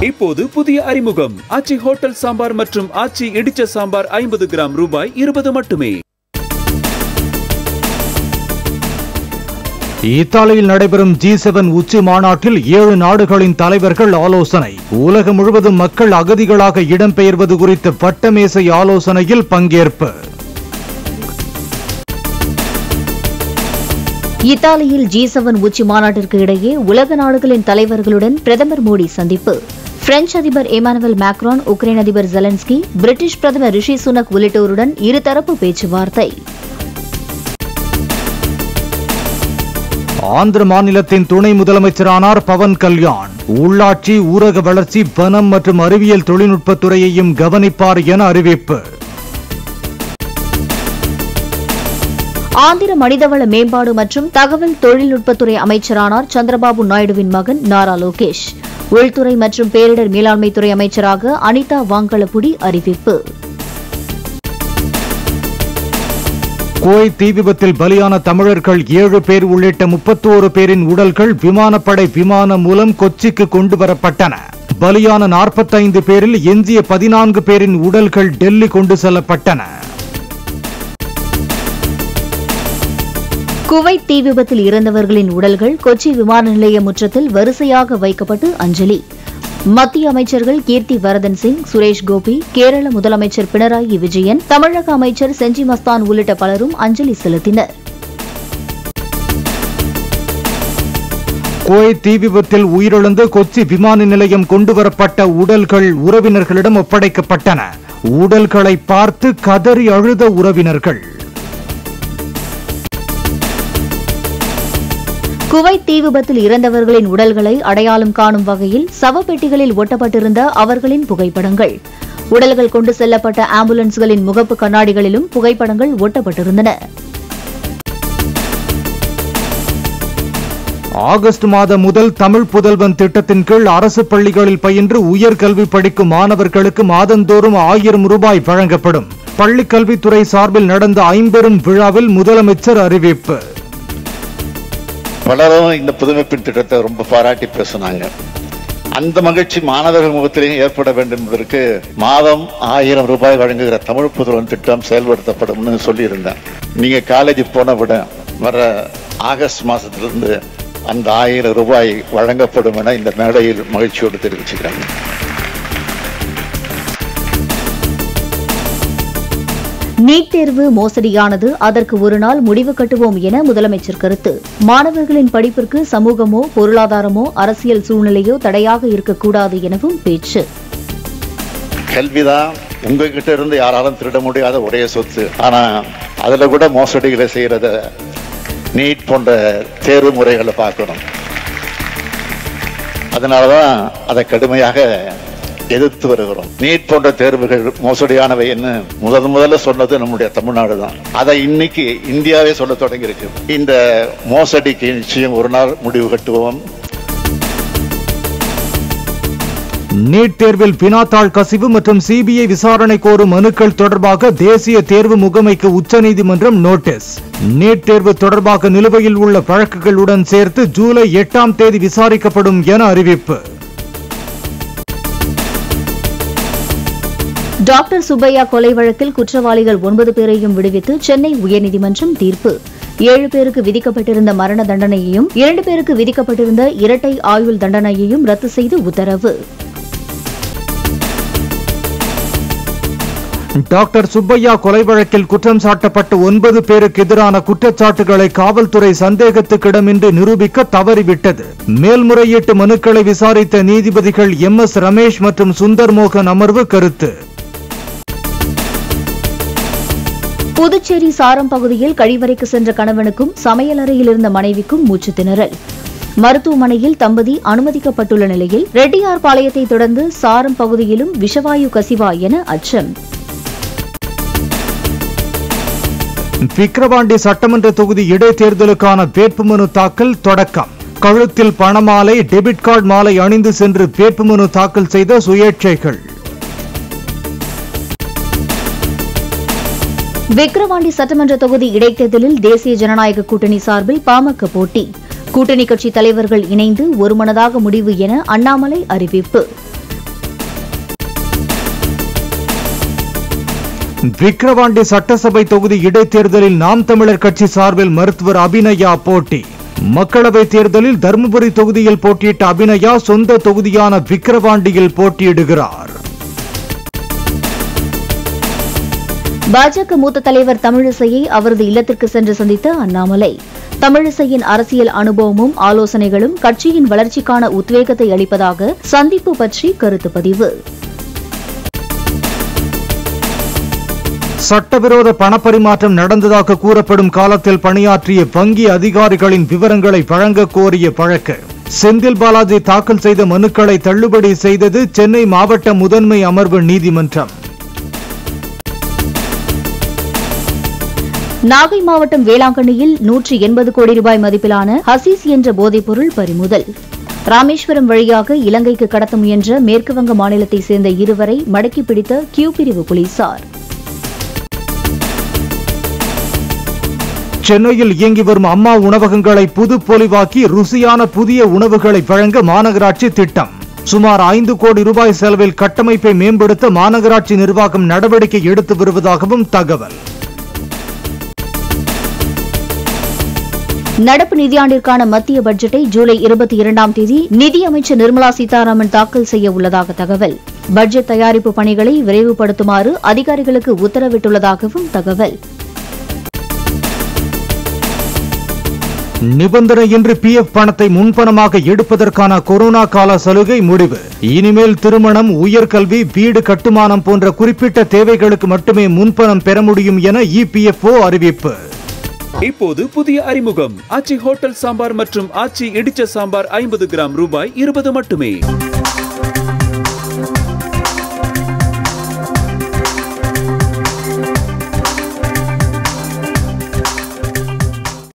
இப்போது புதிய அறிமுகம் ஆச்சி ஹோட்டல் சாம்பார் மற்றும் ஆச்சி இடிச்ச சாம்பார் ஐம்பது கிராம் ரூபாய் இருபது மட்டுமே இத்தாலியில் நடைபெறும் ஜி செவன் உச்சி மாநாட்டில் ஏழு நாடுகளின் தலைவர்கள் ஆலோசனை உலகம் முழுவதும் மக்கள் அகதிகளாக இடம்பெயர்வது குறித்த வட்டமேசை ஆலோசனையில் பங்கேற்பு இத்தாலியில் ஜி செவன் உச்சி மாநாட்டிற்கு இடையே உலக நாடுகளின் தலைவர்களுடன் பிரதமர் மோடி சந்திப்பு பிரெஞ்சு அதிபர் எமானுவல் மேக்ரான் உக்ரைன் அதிபர் ஜெலன்ஸ்கி பிரிட்டிஷ் பிரதமர் ரிஷி சுனக் உள்ளிட்டோருடன் இருதரப்பு பேச்சுவார்த்தை ஆந்திர மாநிலத்தின் துணை முதலமைச்சரானார் பவன் கல்யாண் உள்ளாட்சி ஊரக வளர்ச்சி வனம் மற்றும் அறிவியல் தொழில்நுட்பத் துறையையும் கவனிப்பார் என அறிவிப்பு ஆந்திர மனிதவள மேம்பாடு மற்றும் தகவல் தொழில்நுட்பத்துறை அமைச்சரானார் சந்திரபாபு நாயுடுவின் மகன் நாரா லோகேஷ் உள்துறை மற்றும் பேரிடர் மேலாண்மைத்துறை அமைச்சராக அனிதா வாங்கலபுடி அறிவிப்பு குவைத் தீ விபத்தில் பலியான தமிழர்கள் ஏழு பேர் உள்ளிட்ட முப்பத்தோரு பேரின் உடல்கள் விமானப்படை விமானம் மூலம் கொச்சிக்கு கொண்டு வரப்பட்டன பலியான நாற்பத்தைந்து பேரில் எஞ்சிய பதினான்கு பேரின் உடல்கள் டெல்லி கொண்டு செல்லப்பட்டன குவைத் தீ விபத்தில் இறந்தவர்களின் உடல்கள் கொச்சி விமான நிலைய முற்றத்தில் வரிசையாக வைக்கப்பட்டு அஞ்சலி மத்திய அமைச்சர்கள் கீர்த்தி வரதன் சிங் சுரேஷ் கோபி கேரள முதலமைச்சர் பினராயி விஜயன் தமிழக அமைச்சர் செஞ்சி மஸ்தான் உள்ளிட்ட பலரும் அஞ்சலி செலுத்தினர் குவைத் தீ விபத்தில் உயிரிழந்து கொச்சி விமான நிலையம் கொண்டு வரப்பட்ட உடல்கள் உறவினர்களிடம் ஒப்படைக்கப்பட்டன உடல்களை பார்த்து கதறி அழுத உறவினர்கள் குவைத் தீ விபத்தில் இறந்தவர்களின் உடல்களை அடையாளம் காணும் வகையில் சவப்பெட்டிகளில் ஒட்டப்பட்டிருந்த அவர்களின் புகைப்படங்கள் உடல்கள் கொண்டு செல்லப்பட்ட ஆம்புலன்ஸ்களின் முகப்பு கண்ணாடிகளிலும் புகைப்படங்கள் ஒட்டப்பட்டிருந்தன ஆகஸ்ட் மாதம் முதல் தமிழ் புதல்வன் திட்டத்தின் கீழ் அரசு பள்ளிகளில் பயின்று உயர்கல்வி படிக்கும் மாணவர்களுக்கு மாதந்தோறும் ஆயிரம் ரூபாய் வழங்கப்படும் பள்ளிக் கல்வித்துறை சார்பில் நடந்த ஐம்பெரும் விழாவில் முதலமைச்சர் அறிவிப்பு பலரும் இந்த புதுமைப்பின் திட்டத்தை ரொம்ப பாராட்டி பேசினாங்க அந்த மகிழ்ச்சி மாணவர்கள் முகத்திலேயும் ஏற்பட வேண்டும் என்பதற்கு மாதம் ஆயிரம் ரூபாய் வழங்குகிற தமிழ் புதுவன் திட்டம் செயல்படுத்தப்படும்னு சொல்லியிருந்தேன் நீங்க காலேஜ் போன விட வர ஆகஸ்ட் மாசத்திலிருந்து அந்த ஆயிரம் ரூபாய் வழங்கப்படும் என இந்த மேடையில் மகிழ்ச்சியோடு தெரிவிச்சுக்கிறேன் நீட் தேர்வு மோசடியானது அதற்கு ஒரு நாள் முடிவு கட்டுவோம் என முதலமைச்சர் கருத்து மாணவர்களின் படிப்பிற்கு சமூகமோ பொருளாதாரமோ அரசியல் சூழ்நிலையோ தடையாக இருக்கக்கூடாது எனவும் பேச்சு கல்விதான் உங்ககிட்ட இருந்து யாராலும் திருட முடியாத ஒரே சொத்து ஆனா அதுல கூட மோசடிகளை செய்யறத நீட் போன்ற தேர்வு முறைகளை பார்க்கணும் அதனாலதான் அதை கடுமையாக எதிர்த்து வருகிறோம் நீட் போன்ற தேர்வுகள் மோசடியானவை என்ன முதல் முதல்ல சொன்னது நம்முடைய தமிழ்நாடு தான் அதை இன்னைக்கு இந்தியாவே சொல்ல தொடங்கி இருக்கு இந்த மோசடிக்கு நிச்சயம் ஒரு நாள் முடிவு கட்டுவோம் நீட் தேர்வில் வினாத்தாள் கசிவு மற்றும் சிபிஐ விசாரணை கோரும் மனுக்கள் தொடர்பாக தேசிய தேர்வு முகமைக்கு உச்சநீதிமன்றம் நோட்டீஸ் நீட் தேர்வு தொடர்பாக நிலுவையில் உள்ள வழக்குகளுடன் சேர்த்து ஜூலை எட்டாம் தேதி விசாரிக்கப்படும் என அறிவிப்பு டாக்டர் சுப்பையா கொலை வழக்கில் குற்றவாளிகள் ஒன்பது பேரையும் விடுவித்து சென்னை உயர்நீதிமன்றம் தீர்ப்பு ஏழு பேருக்கு விதிக்கப்பட்டிருந்த மரண தண்டனையையும் இரண்டு பேருக்கு விதிக்கப்பட்டிருந்த இரட்டை ஆயுள் தண்டனையையும் ரத்து செய்து உத்தரவு டாக்டர் சுப்பையா கொலை வழக்கில் குற்றம் சாட்டப்பட்ட ஒன்பது பேருக்கு எதிரான குற்றச்சாட்டுகளை காவல்துறை சந்தேகத்துக்கிடமின்றி நிரூபிக்க தவறிவிட்டது மேல்முறையீட்டு மனுக்களை விசாரித்த நீதிபதிகள் எம் எஸ் ரமேஷ் மற்றும் சுந்தர் மோகன் அமர்வு கருத்து புதுச்சேரி சாரம் பகுதியில் கழிவறைக்கு சென்ற கணவனுக்கும் சமையலறையில் இருந்த மனைவிக்கும் மூச்சு திணறல் மருத்துவமனையில் தம்பதி அனுமதிக்கப்பட்டுள்ள நிலையில் ரெட்டியார் பாளையத்தை தொடர்ந்து சாரம் பகுதியிலும் விஷவாயு கசிவா என அச்சம் விக்கிரவாண்டி சட்டமன்ற தொகுதி இடைத்தேர்தலுக்கான வேட்புமனு தாக்கல் தொடக்கம் கழுத்தில் பணமாலை டெபிட் கார்டு மாலை அணிந்து சென்று வேட்புமனு தாக்கல் செய்த சுயேட்சைகள் விக்கிரவாண்டி சட்டமன்ற தொகுதி இடைத்தேர்தலில் தேசிய ஜனநாயக கூட்டணி சார்பில் பாமக போட்டி கூட்டணி கட்சி தலைவர்கள் இணைந்து ஒருமனதாக முடிவு என அண்ணாமலை அறிவிப்பு விக்கிரவாண்டி சட்டசபை தொகுதி இடைத்தேர்தலில் நாம் தமிழர் கட்சி சார்பில் மருத்துவர் அபிநயா போட்டி மக்களவை தேர்தலில் தருமபுரி தொகுதியில் போட்டியிட்ட அபிநயா சொந்த தொகுதியான விக்கிரவாண்டியில் போட்டியிடுகிறார் பாஜக மூத்த தலைவர் தமிழிசையை அவரது இல்லத்திற்கு சென்று சந்தித்த அண்ணாமலை தமிழிசையின் அரசியல் அனுபவமும் ஆலோசனைகளும் கட்சியின் வளர்ச்சிக்கான உத்வேகத்தை அளிப்பதாக சந்திப்பு பற்றி கருத்து பதிவு சட்டவிரோத பணப்பரிமாற்றம் நடந்ததாக கூறப்படும் காலத்தில் பணியாற்றிய வங்கி அதிகாரிகளின் விவரங்களை வழங்க கோரிய வழக்கு செந்தில் பாலாஜி தாக்கல் செய்த மனுக்களை தள்ளுபடி செய்தது சென்னை மாவட்ட முதன்மை அமர்வு நீதிமன்றம் நாகை மாவட்டம் வேளாங்கண்ணியில் நூற்றி எண்பது கோடி ரூபாய் மதிப்பிலான ஹசீஸ் என்ற போதைப்பொருள் பறிமுதல் ராமேஸ்வரம் வழியாக இலங்கைக்கு கடத்த முயன்ற மேற்குவங்க மாநிலத்தைச் சேர்ந்த இருவரை மடக்கி பிடித்த கியூ பிரிவு போலீசார் சென்னையில் இயங்கி வரும் அம்மா உணவகங்களை புது பொலிவாக்கி ருசியான புதிய உணவுகளை வழங்க மாநகராட்சி திட்டம் சுமார் ஐந்து கோடி ரூபாய் செலவில் கட்டமைப்பை மேம்படுத்த மாநகராட்சி நிர்வாகம் நடவடிக்கை எடுத்து வருவதாகவும் தகவல் நடப்பு நிதியாண்டிற்கான மத்திய பட்ஜெட்டை ஜூலை இருபத்தி இரண்டாம் தேதி நிதியமைச்சர் நிர்மலா சீதாராமன் தாக்கல் செய்ய உள்ளதாக தகவல் பட்ஜெட் தயாரிப்பு பணிகளை விரைவுபடுத்துமாறு அதிகாரிகளுக்கு உத்தரவிட்டுள்ளதாகவும் தகவல் நிபந்தனையின்றி பிஎஃப் பணத்தை முன்பணமாக எடுப்பதற்கான கொரோனா கால சலுகை முடிவு இனிமேல் திருமணம் உயர்கல்வி வீடு கட்டுமானம் போன்ற குறிப்பிட்ட தேவைகளுக்கு மட்டுமே முன்பணம் பெற முடியும் என இபிஎஃப்ஓ அறிவிப்பு இப்போது புதிய அறிமுகம் ஆச்சி ஹோட்டல் சாம்பார் மற்றும் ஆச்சி இடிச்ச சாம்பார் ஐம்பது கிராம் ரூபாய் இருபது மட்டுமே